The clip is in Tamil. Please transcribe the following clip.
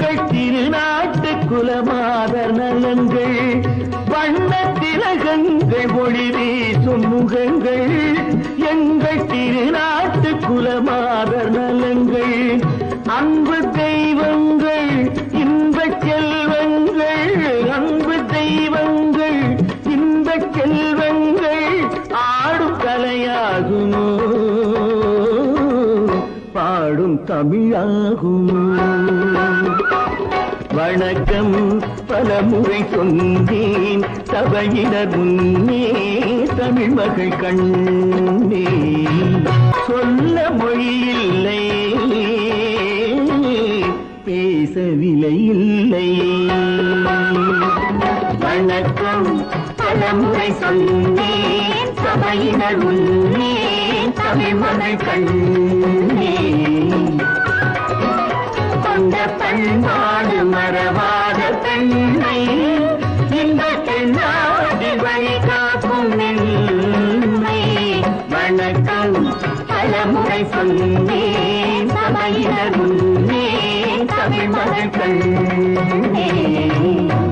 எங்கள் திருநாட்டு குலமாதர் நலங்கள் வண்ண திலகங்கள் ஒளி வீசும் முகங்கள் எங்கள் திருநாட்டு குலமாதர் நலங்கள் அன்பு தெய்வங்கள் இன்பச் செல்வங்கள் அன்பு தெய்வங்கள் இன்பச் செல்வங்கள் ஆடும் கலையாகுமோ பாடும் தமிழாகுமோ வணக்கம் பலமுறை சொன்னேன் சபையினர் முன்னே தமிழ் மகள் கண்ணே சொல்ல மொழியில்லை பேசவில்லை இல்லை வணக்கம் பலமுறை சொன்னேன் சபையினர் முன்னே தமிழ் மகள் கண்ணே கொண்ட பண்பாடு மறவாத பெண்ணை இந்த தென்னாடி வழி காக்கும் மென்மை வணக்கம் பலமுறை சொன்னேன் சபையினர் முன்னே தமிழ் மகள் கண்ணே